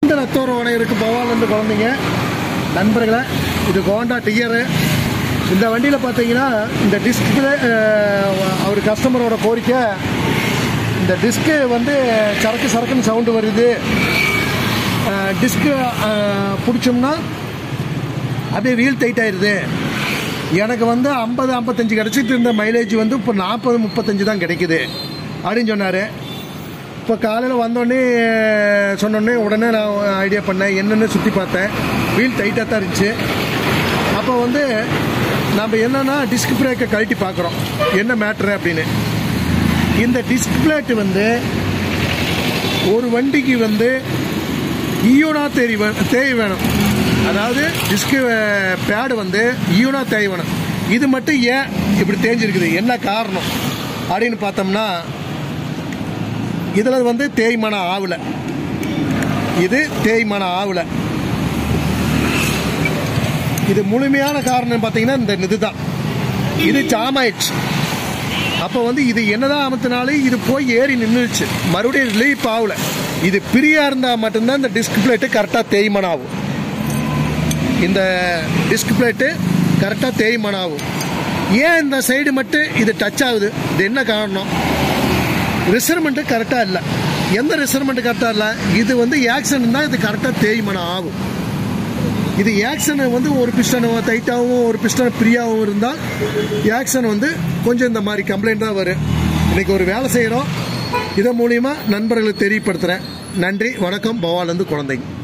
இந்த ரத்தோர வணையருக்கு பவாலேருந்து குழந்தைங்க நண்பர்களே இது ஹோண்டா டியரு இந்த வண்டியில் பார்த்தீங்கன்னா இந்த டிஸ்பிளே அவர் கஸ்டமரோட கோரிக்கை இந்த டிஸ்க்கு வந்து சரக்கு சரக்குன்னு சவுண்டு வருது டிஸ்க்கு பிடிச்சோம்னா அப்படியே வீல் டைட் ஆயிடுது எனக்கு வந்து ஐம்பது ஐம்பத்தஞ்சு கிடச்சிட்டு இருந்த மைலேஜ் வந்து இப்போ நாற்பது முப்பத்தஞ்சு தான் கிடைக்குது அப்படின்னு சொன்னார் இப்போ காலையில் வந்தோடனே சொன்னோடனே உடனே நான் ஐடியா பண்ணேன் என்னென்னு சுற்றி பார்த்தேன் வீல் டைட்டாக தான் இருந்துச்சு அப்போ வந்து நம்ம என்னன்னா டிஸ்க் பிரேக்கை கழட்டி பார்க்குறோம் என்ன மேட்ரு அப்படின்னு இந்த டிஸ்க் பிளேட் வந்து ஒரு வண்டிக்கு வந்து ஈயோனா தேய் வே- தேய் வேணும் அதாவது டிஸ்க்கு பேடு வந்து ஈயோனா தேய் வேணும் இது மட்டும் ஏன் இப்படி தேஞ்சிருக்குது என்ன காரணம் அப்படின்னு பார்த்தோம்னா இதில் வந்து தேய்மானம் ஆகலை இது தேய்மானம் ஆகலை இது முழுமையான காரணம் பார்த்தீங்கன்னா இந்த இதுதான் இது ஜாம் ஆயிடுச்சு அப்போ வந்து இது என்னதான் அமுத்தினாலும் இது போய் ஏறி நின்றுச்சு மறுபடியும் ரிலீஃப் ஆகல இது பிரியா இருந்தால் மட்டும்தான் இந்த டிஸ்க் பிளேட்டு கரெக்டாக தேய்மானம் ஆகும் இந்த டிஸ்க் பிளேட்டு கரெக்டாக தேய்மானம் ஆகும் ஏன் இந்த சைடு மட்டும் இது டச் ஆகுது இது என்ன காரணம் ரிசர்மெண்ட்டு கரெக்டாக இல்லை எந்த ரிசர்மெண்ட் கரெக்டாக இல்லை இது வந்து ஆக்சிடென்ட் தான் இது கரெக்டாக தேய்மானம் ஆகும் இது ஆக்ஷன் வந்து ஒரு பிஸ்டன் டைட்டாகவும் ஒரு பிஸ்டன் ஃப்ரீயாகவும் இருந்தால் ஆக்ஷன் வந்து கொஞ்சம் இந்த மாதிரி கம்ப்ளைண்ட் தான் வரும் இன்னைக்கு ஒரு வேலை செய்கிறோம் இதன் மூலியமா நண்பர்களுக்கு தெரியப்படுத்துகிறேன் நன்றி வணக்கம் பவாலேருந்து குழந்தைங்க